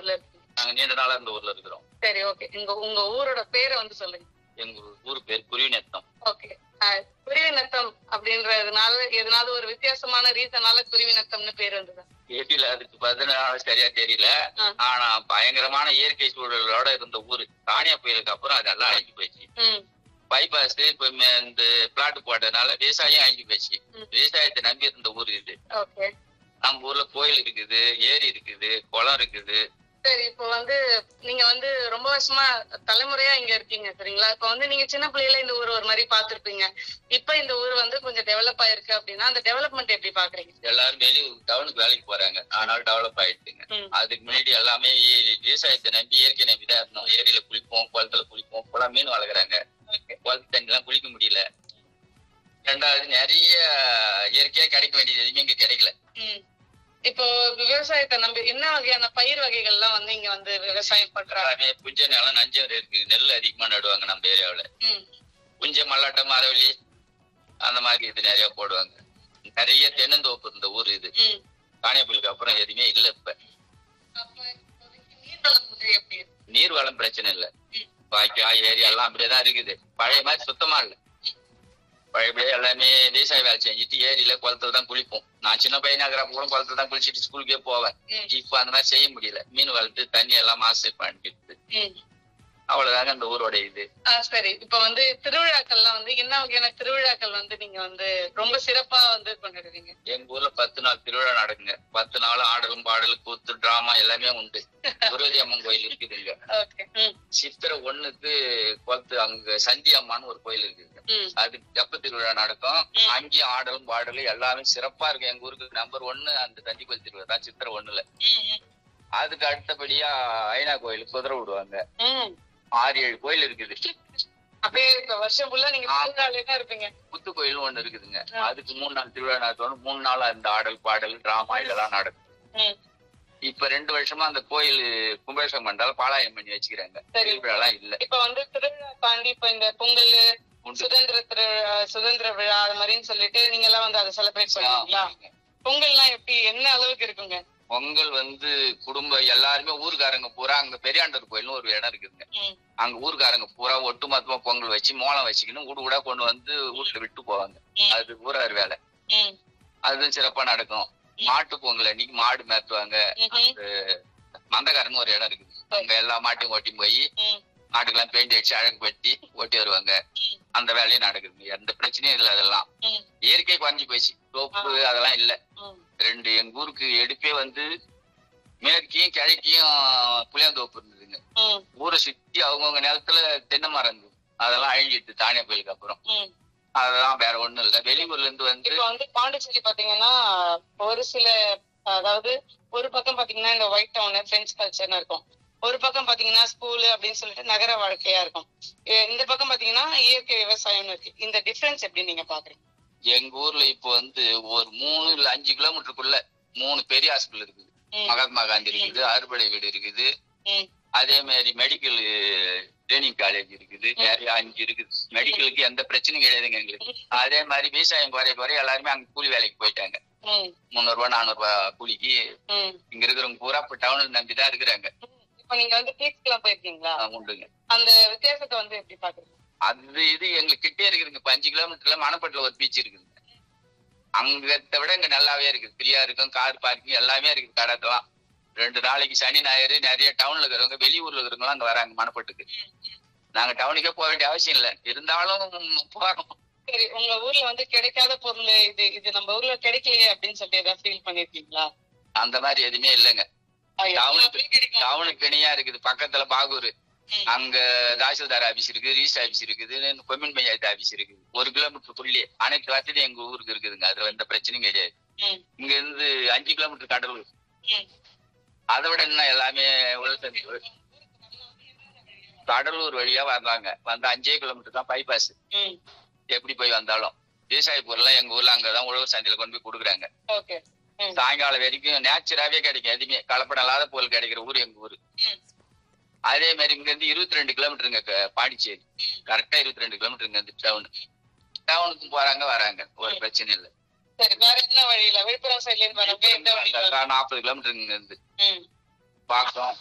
ஊர்ல இருக்கீங்க நாங்க நீண்ட நாளா இந்த ஊர்ல இருக்கிறோம் சரி ஓகே உங்க உங்க ஊரோட பேரை வந்து சொல்லுங்க எங்க ஊர் பேர் குருவிநத்தம் ஓகே குருவி நத்தம் அப்படின்றதுனால எதனால ஒரு வித்தியாசமான ரீசனால குருவி நத்தம்னு பேர் வந்ததா தெரியல அதுக்கு பதினால சரியா தெரியல ஆ. ஆனா பயங்கரமான இயற்கை சூழலோட இருந்த ஊரு தானியா புயலுக்கு அப்புறம் அதெல்லாம் அழிஞ்சு போச்சு ம் பைபாஸ் இப்ப ம- இந்த பிளாட் போட்டதுனால விவசாயம் அழிஞ்சு போச்சு ம். விவசாயத்தை நம்பி இருந்த ஊர் இது ஓகே நம்ம ஊர்ல கோயில் இருக்குது ஏரி இருக்குது குளம் இருக்குது சரி இப்போ வந்து நீங்க வந்து ரொம்ப வருஷமா தலைமுறையா இங்க இருக்கீங்க சரிங்களா இப்போ வந்து நீங்க சின்ன பிள்ளையில இந்த ஊர் ஒரு மாதிரி பார்த்திருப்பீங்க இப்ப இந்த ஊர் வந்து கொஞ்சம் டெவலப் ஆயிருக்கு அப்படின்னா அந்த டெவலப்மெண்ட் எப்படி பாக்குறீங்க எல்லாரும் வெளியூர் டவுனுக்கு வேலைக்கு போறாங்க அதனால டெவலப் ஆயிடுச்சுங்க ம். அதுக்கு முன்னாடி எல்லாமே இ- விவசாயத்தை நம்பி இயற்கை நம்பி தான் இருந்தோம் ஏரியில குளிப்போம் குளத்துல குளிப்போம் குளம் மீன் வளர்க்குறாங்க Okay. குளத்து தண்ணி எல்லாம் குளிக்க முடியல ரெண்டாவது நிறைய இயற்கையா கிடைக்க வேண்டியது எதுவுமே இங்க கிடைக்கல ம். இப்போ விவசாயத்தை நம்பி என்ன வகையான பயிர் வகைகள்லாம் வந்து இங்க வந்து விவசாயம் பண்றாங்க எல்லாமே புஞ்ச நிலம் நஞ்சம் இருக்கு நெல் அதிகமா நடுவாங்க நம்ம ஏரியாவுல ம். புஞ்ச மல்லாட்டம் மரவள்ளி அந்த மாதிரி இது நிறைய போடுவாங்க நிறைய தென்னந்தோப்பு இருந்த ஊர் இது ம். காணியப்பலுக்கு அப்புறம் எதுவுமே இல்ல இப்ப அப்ப இப்போதைக்கு நீர்வளம் வந்து எப்படி இருக்கு? நீர் வளம் பிரச்சனை இல்ல ம். வாய்க்கா ஏரி எல்லாம் அப்படியேதான் இருக்குது பழைய மாதிரி சுத்தமா இல்ல பழையபடியே எல்லாமே விவசாய வேலை செஞ்சுட்டு ஏரியில குளத்துல தான் குளிப்போம் நான் சின்ன பையனா இருக்கிறப்ப கூட குளத்துல தான் குளிச்சுட்டு ஸ்கூலுக்கே போவேன் ம். இப்போ அந்த மாதிரி செய்ய முடியல மீன் வளர்த்து தண்ணி எல்லாம் மாசு பண்ணிட்டு ம். அவ்வளவுதாங்க அந்த ஊரோட இது ஆ, சரி இப்ப வந்து திருவிழாக்கள்லாம் வந்து என்ன வகையான திருவிழாக்கள் வந்து நீங்க வந்து ரொம்ப சிறப்பா வந்து கொண்டாடுவீங்க எங்க ஊர்ல பத்து நாள் திருவிழா நடக்குங்க பத்து நாள் ஆடலும் பாடலும் கூத்து டிராமா எல்லாமே உண்டு குருவதி அம்மன் கோயில் இருக்குதுங்க ஓகே ம் சித்திரை ஒண்ணுக்கு குளத்து அங்க சந்தி அம்மான்னு ஒரு கோயில் இருக்குங்க ம் அது தெப்ப திருவிழா நடக்கும் ம். அங்கேயும் ஆடலும் பாடலும் எல்லாமே சிறப்பா இருக்கும் எங்க ஊருக்கு நம்பர் ஒன்னு அந்த தண்டி கோயில் திருவிழா தான் சித்திரை ஒண்ணுல ம், அதுக்கு அடுத்தபடியா ஐநா கோயில் குதிரை விடுவாங்க ம். ஆறு ஏழு கோயில் இருக்குது அப்படியே இப்ப வருஷம் ஃபுல்லா நீங்க ஆ. திருவிழாலே தான் இருப்பீங்க புத்து கோயில் ஒண்ணு இருக்குதுங்க ஆ. அதுக்கு மூணு நாள் திருவிழா நடத்தணும் மூணு நாள் அந்த ஆடல் பாடல் டிராமா இதெல்லாம் நடக்கும் ம். இப்ப ரெண்டு வருஷமா அந்த கோயில் கும்பாபிஷேகம் பண்றாலும் பாலாயம் பண்ணி வச்சுக்கிறாங்க சரி. திருவிழாலாம் இல்ல இப்ப வந்து திருவிழா தாண்டி இப்ப இந்த பொங்கல் உண்டு. சுதந்திர திருவிழா சுதந்திர விழா அது மாதிரின்னு சொல்லிட்டு நீங்க எல்லாம் வந்து அதை செலிப்ரேட் பண்ணுவீங்களா ஆமாங்க. பொங்கல்லாம் எப்படி என்ன அளவுக்கு இருக்குங்க பொங்கல் வந்து குடும்ப எல்லாருமே ஊர்க்காரங்க பூரா அங்க பெரியாண்டர் கோயில்னு ஒரு இடம் இருக்குதுங்க ம். அங்க ஊர்க்காரங்க பூரா ஒட்டுமொத்தமா பொங்கல் வச்சு மோளம் வச்சுக்கின்னு வீடு வீடா கொண்டு வந்து வீட்டுல விட்டு போவாங்க ம். அது ஊரார் வேலை ம். அது சிறப்பா நடக்கும் மாட்டு பொங்கல் அன்னைக்கு மாடு மேத்துவாங்க ம்ஹும். மந்தக்காரன்னு ஒரு இடம் இருக்குது அங்க எல்லா மாட்டையும் ஓட்டி போய் ம். மாட்டுக்கெல்லாம் பெயிண்ட் அடிச்சு அழகு படுத்தி ஓட்டி வருவாங்க ம். அந்த வேலையும் நடக்குது எந்த பிரச்சனையும் இல்லை அதெல்லாம் ம். இயற்கை குறைஞ்சு போச்சு தோப்பு அதெல்லாம் இல்ல ம். ரெண்டு எங்க ஊருக்கு எடுப்பே வந்து மேற்கையும் கிழக்கையும் புளியாந்தோப்பு இருந்ததுங்க ம். ஊரை சுத்தி அவங்கவுங்க நிலத்துல தென்னை மரம் இருந்தது அதெல்லாம் அழிஞ்சிட்டு தானிய புயலுக்கு அப்புறம் ம். அதெல்லாம் வேற ஒண்ணும் இல்ல வெளியூர்ல இருந்து வந்து இப்ப வந்து பாண்டிச்சேரி பாத்தீங்கன்னா ஒரு சில அதாவது ஒரு பக்கம் பாத்தீங்கன்னா இந்த ஒயிட் டவுன் பிரெஞ்சு கல்ச்சர்னு இருக்கும் ஒரு பக்கம் பாத்தீங்கன்னா ஸ்கூல் அப்படின்னு சொல்லிட்டு நகர வாழ்க்கையா இருக்கும் இ- இந்த பக்கம் பாத்தீங்கன்னா இயற்கை விவசாயம்னு இருக்கு இந்த டிஃபரன்ஸ் எப்படி நீங்க பாக்குறீங்க எங்க ஊர்ல இப்போ வந்து ஒரு மூணு இல்ல அஞ்சு கிலோமீட்டருக்குள்ள மூணு பெரிய ஹாஸ்பிட்டல் இருக்குது ம். மகாத்மா காந்தி இருக்குது அறுபடை வீடு இருக்குது ம். அதே மாதிரி மெடிக்கல் ட்ரைனிங் காலேஜ் இருக்குது நிறைய அஞ்சு இருக்குது மெடிக்கலுக்கு எந்த பிரச்சனையும் கிடையாதுங்க எங்களுக்கு அதே மாதிரி விவசாயம் குறைய குறைய எல்லாருமே அங்க கூலி வேலைக்கு போயிட்டாங்க ம். முந்நூறு ரூபாய் நானூறு ரூபாய் கூலிக்கு ம். இங்க இருக்கிறவங்க பூரா இப்ப டவுனுக்கு நம்பி தான் இருக்கிறாங்க இப்ப நீங்க வந்து பீச் எல்லாம் போயிருக்கீங்களா ஆஹ் உண்டுங்க அந்த வித்தியாசத்தை வந்து எப்படி பாக்குறீங்க அது இது எங்களுக்கு கிட்டே இருக்குதுங்க இப்ப அஞ்சு கிலோமீட்டர்ல மணப்பட்டுல ஒரு பீச் இருக்குதுங்க அங்கத்தை விட இங்க நல்லாவே இருக்குது ஃப்ரீயா இருக்கும் கார் பார்க்கிங் எல்லாமே இருக்குது கடத்தலாம் ரெண்டு நாளைக்கு சனி ஞாயிறு நிறைய டவுன்ல இருக்கிறவங்க வெளியூர்ல இருக்கிறவங்க அங்க வராங்க மணப்பட்டுக்கு நாங்க டவுனுக்கே போக வேண்டிய அவசியம் இல்ல இருந்தாலும் போறோம் சரி உங்க ஊர்ல வந்து கிடைக்காத பொருள் இது இது நம்ம ஊர்ல கிடைக்கலையே அப்படின்னு சொல்லிட்டு ஏதாவது ஃபீல் பண்ணிருக்கீங்களா அந்த மாதிரி எதுவுமே இல்லைங்க டவுனுக்கு கிடைக்கும் டவுனுக்கு இணையா இருக்குது பக்கத்துல பாகூர் ம். அங்க தாசில்தார் ஆபீஸ் இருக்குது ரீஸ்ட் ஆபீஸ் இருக்குது கொம்யூன் பஞ்சாயத்து ஆபீஸ் இருக்குது ஒரு கிலோமீட்டருக்குள்ளே அனைத்து வசதியும் எங்க ஊருக்கு இருக்குதுங்க அதுல எந்த பிரச்சனையும் கிடையாது ம். இங்க இருந்து அஞ்சு கிலோமீட்டர் கடலூர் ம். அதை விட இன்னும் எல்லாமே உலகத்தஞ்சு கடலூர் வழியா வந்தாங்க வந்து அஞ்சே கிலோமீட்டர் தான் பைபாஸ் ம். எப்படி போய் வந்தாலும் விவசாய பொருள்லாம் எங்க ஊர்ல அங்கதான் உழவர் சந்தையில கொண்டு போய் கொடுக்குறாங்க ஓகே ம். சாயங்காலம் வரைக்கும் நேச்சுராவே கிடைக்கும் எதுவுமே கலப்படம் இல்லாத பொருள் கிடைக்கிற ஊர் எங்க ஊரு ம். அதே மாதிரி இங்க இருந்து இருபத்தி ரெண்டு கிலோமீட்டருங்க க- பாண்டிச்சேரி ம். கரெக்டா இருபத்தி ரெண்டு கிலோமீட்டர் இங்க இருந்து டவுன் டவுனுக்கும் போறாங்க வராங்க ஒரு பிரச்சனை இல்ல சரி வேற என்ன வழியில விழுப்புரம் சைட்ல இருந்து வரவங்க எந்த வழியில நாற்பது கிலோமீட்டர் இங்க இருந்து ம். பாக்கம்